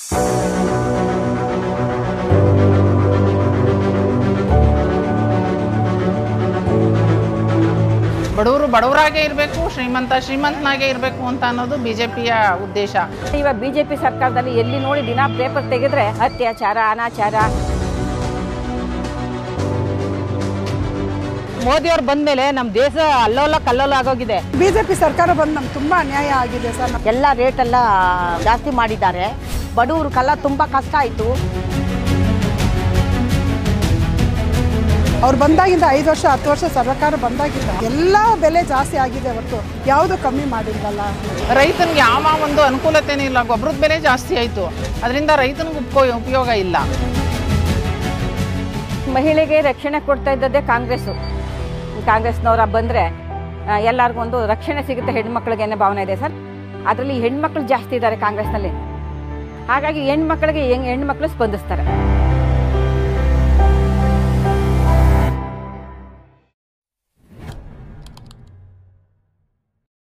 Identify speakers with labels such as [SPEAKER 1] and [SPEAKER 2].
[SPEAKER 1] ಬಡವರು ಬಡವರಾಗೇ ಇರಬೇಕು ಶ್ರೀಮಂತ ಶ್ರೀಮಂತನಾಗೇ ಇರಬೇಕು ಅಂತ ಅನ್ನೋದು ಬಿಜೆಪಿಯ ಉದ್ದೇಶ
[SPEAKER 2] ಇವಾಗ ಬಿಜೆಪಿ ಸರ್ಕಾರದಲ್ಲಿ ಎಲ್ಲಿ ನೋಡಿ ದಿನ ಪೇಪರ್ ತೆಗೆದ್ರೆ ಅತ್ಯಾಚಾರ ಅನಾಚಾರ ಮೋದಿಯವ್ರು ಬಂದ್ಮೇಲೆ ನಮ್ಮ ದೇಶ ಅಲ್ಲೋಲ ಕಲ್ಲೋಲ ಆಗೋಗಿದೆ
[SPEAKER 3] ಬಿಜೆಪಿ ಸರ್ಕಾರ ಬಂದು ನಮ್ಗೆ ತುಂಬಾ ಅನ್ಯಾಯ ಆಗಿದೆ ಸರ್
[SPEAKER 4] ಎಲ್ಲ ರೇಟ್ ಎಲ್ಲ ಜಾಸ್ತಿ ಮಾಡಿದ್ದಾರೆ ಬಡವ್ರಿಗೆಲ್ಲ ತುಂಬ ಕಷ್ಟ ಆಯಿತು
[SPEAKER 3] ಅವ್ರು ಬಂದಾಗಿಂದ ಐದು ವರ್ಷ ಹತ್ತು ವರ್ಷ ಸರ್ಕಾರ ಬಂದಾಗಿಂದ ಎಲ್ಲ ಬೆಲೆ ಜಾಸ್ತಿ ಆಗಿದೆ ಹೊರತು ಯಾವುದು ಕಮ್ಮಿ ಮಾಡಿಲ್ವಲ್ಲ
[SPEAKER 1] ರೈತನಿಗೆ ಯಾವ ಒಂದು ಅನುಕೂಲತೆನೂ ಇಲ್ಲ ಗೊಬ್ಬರದ ಬೆಲೆ ಜಾಸ್ತಿ ಆಯಿತು ಅದರಿಂದ ರೈತನಿಗೆ ಉಪಯೋ ಉಪಯೋಗ ಇಲ್ಲ
[SPEAKER 2] ಮಹಿಳೆಗೆ ರಕ್ಷಣೆ ಕೊಡ್ತಾ ಇದ್ದದ್ದೇ ಕಾಂಗ್ರೆಸ್ಸು ಕಾಂಗ್ರೆಸ್ನವರ ಬಂದರೆ ಎಲ್ಲರಿಗೂ ಒಂದು ರಕ್ಷಣೆ ಸಿಗುತ್ತೆ ಹೆಣ್ಮಕ್ಳಿಗೆ ಅನ್ನೋ ಭಾವನೆ ಇದೆ ಸರ್ ಅದರಲ್ಲಿ ಹೆಣ್ಮಕ್ಳು ಜಾಸ್ತಿ ಇದ್ದಾರೆ ಕಾಂಗ್ರೆಸ್ನಲ್ಲಿ ಹಾಗಾಗಿ ಹೆಣ್ಮಕ್ಳಿಗೆ ಹೆಂಗ್ ಹೆಣ್ಮಕ್ಳು ಸ್ಪಂದಿಸ್ತಾರೆ